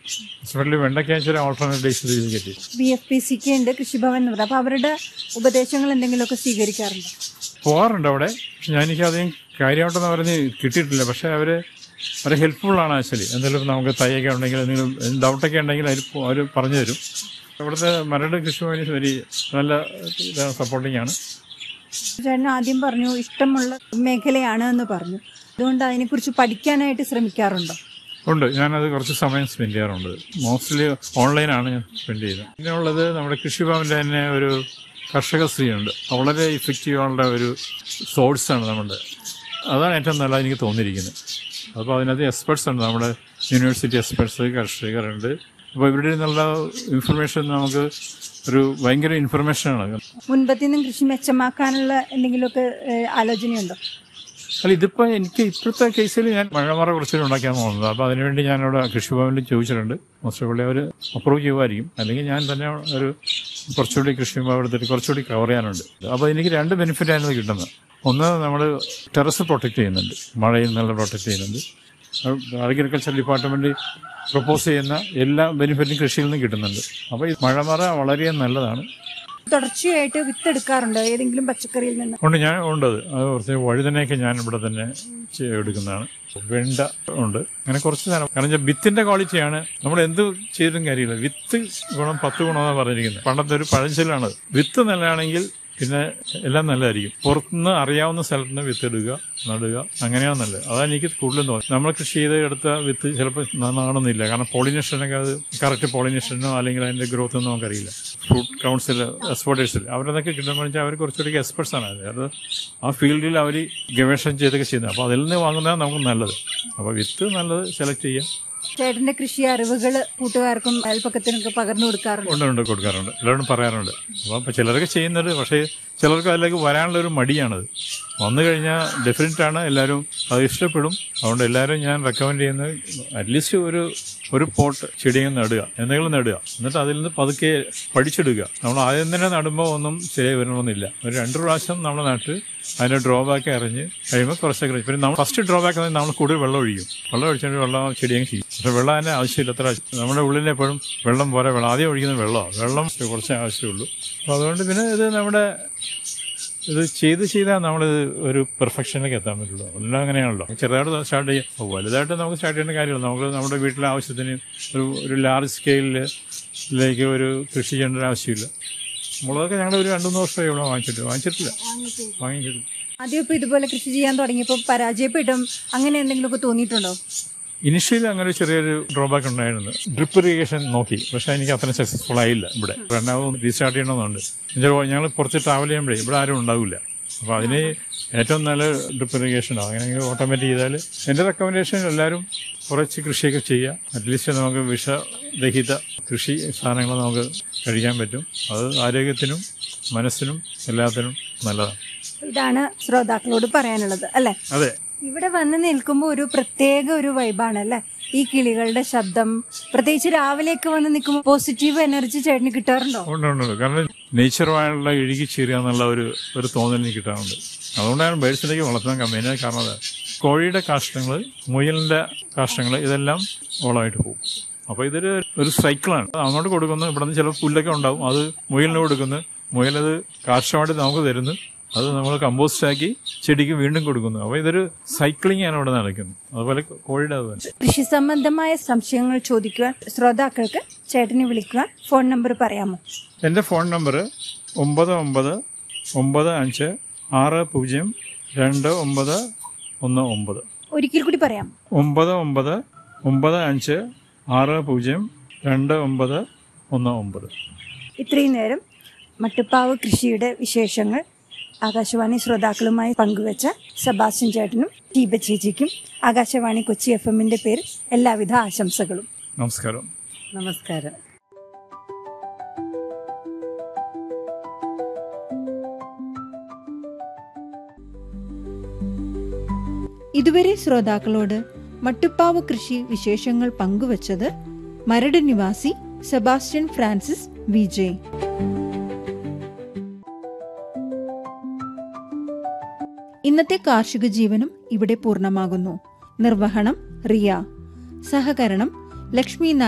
ഹോസ്പിറ്റലിൽ വെണ്ടയ്ക്ക ചില ഓൾട്ടർനേറ്റ് ഡേയ്സ് കിട്ടി ബി എഫ് പി സിക്ക് ഉണ്ട് കൃഷിഭവൻ എന്ന് പറയുന്നത് അപ്പൊ അവരുടെ ഉപദേശങ്ങൾ എന്തെങ്കിലുമൊക്കെ സ്വീകരിക്കാറുണ്ടോ പോകാറുണ്ട് അവിടെ പക്ഷെ ഞാൻ എനിക്ക് അധികം കാര്യമായിട്ടൊന്നും പറഞ്ഞ് കിട്ടിയിട്ടില്ല പക്ഷേ അവർ വളരെ ഹെൽപ്ഫുള്ളാണ് ആക്ച്വലി എന്തെങ്കിലും നമുക്ക് തൈയൊക്കെ ഉണ്ടെങ്കിൽ എന്തെങ്കിലും ഡൗട്ടൊക്കെ ഉണ്ടെങ്കിൽ അവർ അവർ പറഞ്ഞു തരും ഇവിടുത്തെ മരട് കൃഷിഭവന് വെരി നല്ല സപ്പോർട്ടിംഗ് ആണ് ചേട്ടൻ ആദ്യം പറഞ്ഞു ഇഷ്ടമുള്ള മേഖലയാണ് എന്ന് പറഞ്ഞു അതുകൊണ്ട് അതിനെക്കുറിച്ച് പഠിക്കാനായിട്ട് ശ്രമിക്കാറുണ്ടോ ഉണ്ട് ഞാനത് കുറച്ച് സമയം സ്പെൻഡ് ചെയ്യാറുണ്ട് മോസ്റ്റ്ലി ഓൺലൈനാണ് ഞാൻ സ്പെൻഡ് ചെയ്യുന്നത് പിന്നെ ഉള്ളത് നമ്മുടെ കൃഷിഭവൻ്റെ തന്നെ ഒരു കർഷക സ്ത്രീയുണ്ട് വളരെ ഇഫക്റ്റീവായുള്ള ഒരു സോഴ്സാണ് നമ്മുടെ അതാണ് ഏറ്റവും നല്ലത് എനിക്ക് തോന്നിയിരിക്കുന്നത് അപ്പോൾ അതിനകത്ത് എക്സ്പെർട്സ് ഉണ്ട് നമ്മുടെ യൂണിവേഴ്സിറ്റി എക്സ്പെർട്സ് കർഷകരുണ്ട് അപ്പോൾ ഇവരുടെ നിന്നുള്ള ഇൻഫർമേഷൻ നമുക്ക് ഒരു ഭയങ്കര ഇൻഫർമേഷനാണ് മുൻപത്തിൽ നിന്നും കൃഷി മെച്ചമാക്കാനുള്ള എന്തെങ്കിലുമൊക്കെ ഏഹ്, ആലോചനയുണ്ടോ അല്ല ഇതിപ്പോൾ എനിക്ക് ഇപ്പോഴത്തെ കേസിൽ ഞാൻ മഴമറ കുറച്ചുകൂടി ഉണ്ടാക്കാൻ പോകുന്നത് അപ്പോൾ അതിനുവേണ്ടി ഞാനവിടെ കൃഷിഭവനിൽ ചോദിച്ചിട്ടുണ്ട് മോസ്റ്റ് പുള്ളി അവർ അപ്രൂവ് ചെയ്യുമായിരിക്കും അല്ലെങ്കിൽ ഞാൻ തന്നെ ഒരു കുറച്ചുകൂടി കൃഷിഭവൻ എടുത്തിട്ട് കുറച്ചുകൂടി കവർ ചെയ്യാനുണ്ട് അപ്പോൾ എനിക്ക് രണ്ട് ബെനിഫിറ്റായിരുന്നു കിട്ടുന്നത് ഒന്ന് നമ്മൾ ടെറസ് പ്രൊട്ടക്ട് ചെയ്യുന്നുണ്ട് മഴയിൽ നിന്നുള്ള പ്രൊട്ടക്ട് ചെയ്യുന്നുണ്ട് അഗ്രികൾച്ചർ ഡിപ്പാർട്ട്മെൻറ്റ് പ്രപ്പോസ് ചെയ്യുന്ന എല്ലാ ബെനിഫിറ്റും കൃഷിയിൽ നിന്ന് കിട്ടുന്നുണ്ട് അപ്പോൾ ഈ മഴമറ വളരെ നല്ലതാണ് തുടർച്ചയായിട്ട് വിത്തെടുക്കാറുണ്ടോ ഏതെങ്കിലും പച്ചക്കറിയിൽ നിന്ന് ഉണ്ട് ഞാൻ ഉണ്ട് അത് അത് കുറച്ച് വഴുതനയൊക്കെ ഞാൻ ഇവിടെ തന്നെ ചെ- എടുക്കുന്നതാണ് വെണ്ട ഉണ്ട് അങ്ങനെ കുറച്ച് സാധനം കാരണം വെച്ചാൽ വിത്തിന്റെ ക്വാളിറ്റിയാണ് നമ്മൾ എന്ത് ചെയ്തിട്ടും കാര്യമില്ല വിത്ത് ഗുണം പത്ത് ഗുണമെന്നാണ് പറഞ്ഞിരിക്കുന്നത് പണ്ടത്തെ ഒരു പഴഞ്ചൊല്ലാണ് വിത്ത് നല്ലതാണെങ്കിൽ പിന്നെ എല്ലാം നല്ലതായിരിക്കും പുറത്തുനിന്ന് അറിയാവുന്ന സ്ഥലത്ത് നിന്ന് വിത്ത് ഇടുക നടുക അങ്ങനെയാണ് നല്ലത് അതാണ് എനിക്ക് കൂടുതലും തോന്നുന്നത് നമ്മൾ കൃഷി ചെയ്ത് എടുത്ത വിത്ത് ചിലപ്പോൾ നന്നാകണമെന്നില്ല കാരണം പോളിനേഷനൊക്കെ അത് കറക്റ്റ് പോളിനേഷനോ അല്ലെങ്കിൽ അതിന്റെ ഗ്രോത്ത് ഒന്നും നമുക്കറിയില്ല ഫ്രൂട്ട് കൗൺസിൽ എക്സ്പോർട്ടേഴ്സിൽ അവരതൊക്കെ കിട്ടുമ്പോൾ വെച്ചാൽ അവർ കുറച്ചുകൂടി എക്സ്പെർട്സ് ആണ് അത് ആ ഫീൽഡിൽ അവർ ഗവേഷണം ചെയ്തൊക്കെ ചെയ്യുന്നത് അപ്പോൾ അതിൽ നിന്ന് വാങ്ങുന്നതാണ് നമുക്ക് നല്ലത് അപ്പോൾ വിത്ത് നല്ലത് സെലക്ട് ചെയ്യാം ചേട്ടന്റെ കൃഷി അറിവുകൾ കൂട്ടുകാർക്കും അയൽപ്പക്കത്തിനൊക്കെ പകർന്നു കൊടുക്കാറുണ്ട് ഉണ്ട് ഉണ്ട് കൊടുക്കാറുണ്ട് എല്ലാവരും പറയാറുണ്ട് അപ്പോൾ ചിലരൊക്കെ ചെയ്യുന്നുണ്ട് പക്ഷേ ചിലർക്ക് അതിലേക്ക് വരാനുള്ള ഒരു മടിയാണത് വന്നു കഴിഞ്ഞാൽ ഡെഫിനറ്റ് ആണ് എല്ലാവരും അത് ഇഷ്ടപ്പെടും അതുകൊണ്ട് എല്ലാവരും ഞാൻ റെക്കമെൻഡ് ചെയ്യുന്നത് അറ്റ്ലീസ്റ്റ് ഒരു ഒരു പോട്ട് ചെടിയും നടുക എന്തെങ്കിലും നടുക എന്നിട്ട് അതിൽ നിന്ന് പതുക്കെ പഠിച്ചെടുക്കുക നമ്മൾ ആദ്യം തന്നെ നടുമ്പോൾ ഒന്നും ശരിയായി വരണമെന്നില്ല ഒരു രണ്ട് പ്രാവശ്യം നമ്മൾ നട്ട് അതിന്റെ ഡ്രോബാക്ക് അറിഞ്ഞ് കഴിയുമ്പോൾ കുറച്ചൊക്കെ കഴിയും. പിന്നെ നമ്മൾ ഫസ്റ്റ് ഡ്രോബാക്ക് നമ്മൾ കൂടുതൽ വെള്ളം ഒഴിക്കും വെള്ളം ഒഴിച്ചിട്ട് വെള്ളം ചെടിയങ്ങ് ചെയ്യും പക്ഷെ വെള്ളം അതിന്റെ ആവശ്യമില്ല അത്ര ആവശ്യം- നമ്മുടെ ഉള്ളിൽ എപ്പോഴും വെള്ളം പോരാ വെള്ളം ആദ്യം ഒഴിക്കുന്നത് വെള്ളമാണ് വെള്ളം കുറച്ചേ ആവശ്യമുള്ളൂ അപ്പോൾ അതുകൊണ്ട് പിന്നെ ഇത് നമ്മുടെ ഇത് ചെയ്ത് ചെയ്താൽ നമ്മൾ ഒരു പെർഫെക്ഷനിലേക്ക് എത്താൻ പറ്റുള്ളൂ എല്ലാം അങ്ങനെയാണല്ലോ ചെറുതായിട്ട് സ്റ്റാർട്ട് ചെയ്യാം അപ്പോൾ വലുതായിട്ട് നമുക്ക് സ്റ്റാർട്ട് ചെയ്യേണ്ട കാര്യമില്ല നമുക്ക് നമ്മുടെ വീട്ടിലെ ആവശ്യത്തിന് ഒരു ഒരു ലാർജ് സ്കെയിലിലേക്ക് ഒരു കൃഷി ചെയ്യേണ്ട ഒരു ആവശ്യമില്ല മുളകൊക്കെ ഞങ്ങൾ ഒരു രണ്ടു മൂന്ന് വർഷമായി ഇവിടെ വാങ്ങിച്ചിട്ട് വാങ്ങിച്ചിട്ടില്ല വാങ്ങിച്ചിട്ടില്ല ആദ്യം ഇപ്പൊ ഇതുപോലെ കൃഷി ചെയ്യാൻ തുടങ്ങിയപ്പോൾ പരാജയപ്പെട്ടും അങ്ങനെ എന്തെങ്കിലുമൊക്കെ തോന്നിയിട്ടുണ്ടോ ഇനിഷ്യലി അങ്ങനെ ഒരു ചെറിയൊരു ഡ്രോബാക്ക് ഉണ്ടായിരുന്നു ഡ്രിപ്പ് ഇറിഗേഷൻ നോക്കി പക്ഷെ എനിക്ക് അത്ര സക്സസ്ഫുൾ ആയില്ല ഇവിടെ രണ്ടാമത് റീസ്റ്റാർട്ട് ചെയ്യണമെന്നുണ്ട് ഞങ്ങൾ കുറച്ച് ട്രാവൽ ചെയ്യുമ്പോഴേ ഇവിടെ ആരും ഉണ്ടാവില്ല അപ്പോൾ അതിന് ഏറ്റവും നല്ല ഡ്രിപ്പ് ഇറിഗേഷനോ അങ്ങനെ ഓട്ടോമാറ്റിക് ചെയ്താൽ എൻ്റെ റെക്കമെൻഡേഷൻ എല്ലാവരും കുറച്ച് കൃഷിയൊക്കെ ചെയ്യുക അറ്റ്ലീസ്റ്റ് നമുക്ക് വിഷരഹിത കൃഷി സാധനങ്ങൾ നമുക്ക് കഴിക്കാൻ പറ്റും അത് ആരോഗ്യത്തിനും മനസ്സിനും എല്ലാത്തിനും നല്ലതാണ് ഇതാണ് ശ്രോതാക്കളോട് പറയാനുള്ളത് അല്ലെ അതെ ഇവിടെ വന്ന് നിൽക്കുമ്പോൾ ഒരു പ്രത്യേക ഒരു വൈബാണ് അല്ലെ ഈ കിളികളുടെ ശബ്ദം പ്രത്യേകിച്ച് രാവിലെയൊക്കെ വന്ന് നിൽക്കുമ്പോൾ പോസിറ്റീവ് എനർജി ചേട്ടന് കിട്ടാറുണ്ടോ ഉണ്ട് ഉണ്ട് ഉണ്ട്. കാരണം നേച്ചറുമായുള്ള ഇഴുകി ചേരുക എന്നുള്ള ഒരു ഒരു തോന്നൽ എനിക്ക് കിട്ടാറുണ്ട് അതുകൊണ്ടാണ് ബേഡ്സിലേക്ക് വളർത്താൻ കമ്പനി കാരണം അതാണ് കോഴിയുടെ കാഷ്ടങ്ങൾ മുയലിന്റെ കാഷ്ടങ്ങൾ ഇതെല്ലാം വളമായിട്ട് പോകും അപ്പോൾ ഇതൊരു ഒരു സൈക്കിളാണ് അങ്ങോട്ട് കൊടുക്കുന്നു ഇവിടെ നിന്ന് ചില പുല്ലൊക്കെ ഉണ്ടാവും അത് മുയലിന് കൊടുക്കുന്നു മുയലത് കാഷ്ടമായിട്ട് നമുക്ക് തരുന്നു അത് നമ്മൾ കമ്പോസ്റ്റ് ആക്കി ചെടിക്ക് വീണ്ടും കൊടുക്കുന്നു അപ്പോൾ ഇതൊരു സൈക്ലിംഗ് ആണ് ഇവിടെ നടക്കുന്നത് അതുപോലെ കോഴിയുടെ അത് തന്നെ കൃഷി സംബന്ധമായ സംശയങ്ങൾ ചോദിക്കുവാൻ ശ്രോതാക്കൾക്ക് ചേട്ടനെ വിളിക്കുവാൻ ഫോൺ നമ്പർ പറയാമോ എൻ്റെ ഫോൺ നമ്പർ ഒമ്പത് ഒമ്പത് ഒമ്പത് അഞ്ച് ആറ് പൂജ്യം രണ്ട് ഒമ്പത് ഒന്ന് ഒമ്പത് ഒരിക്കൽ കൂടി പറയാം ഒമ്പത് ഒമ്പത് ഒമ്പത് അഞ്ച് ആറ് പൂജ്യം രണ്ട് ഒമ്പത് ഒന്ന് ഒമ്പത് ഇത്രയും നേരം മട്ടുപ്പാവ് കൃഷിയുടെ വിശേഷങ്ങൾ ആകാശവാണി ശ്രോതാക്കളുമായി പങ്കുവച്ച സെബാസ്റ്റ്യൻ ചേട്ടനും ദീപ ചേച്ചിക്കും ആകാശവാണി കൊച്ചി എഫ് എമ്മിന്റെ പേരിൽ എല്ലാവിധ ആശംസകളും നമസ്കാരം നമസ്കാരം ഇതുവരെ ശ്രോതാക്കളോട് മട്ടുപ്പാവ് കൃഷി വിശേഷങ്ങൾ പങ്കുവച്ചത് മരട് നിവാസി സെബാസ്റ്റ്യൻ ഫ്രാൻസിസ് വിജയ് ഇന്നത്തെ കാർഷിക ജീവനം ഇവിടെ പൂർണ്ണമാകുന്നു നിർവഹണം റിയ സഹകരണം ലക്ഷ്മി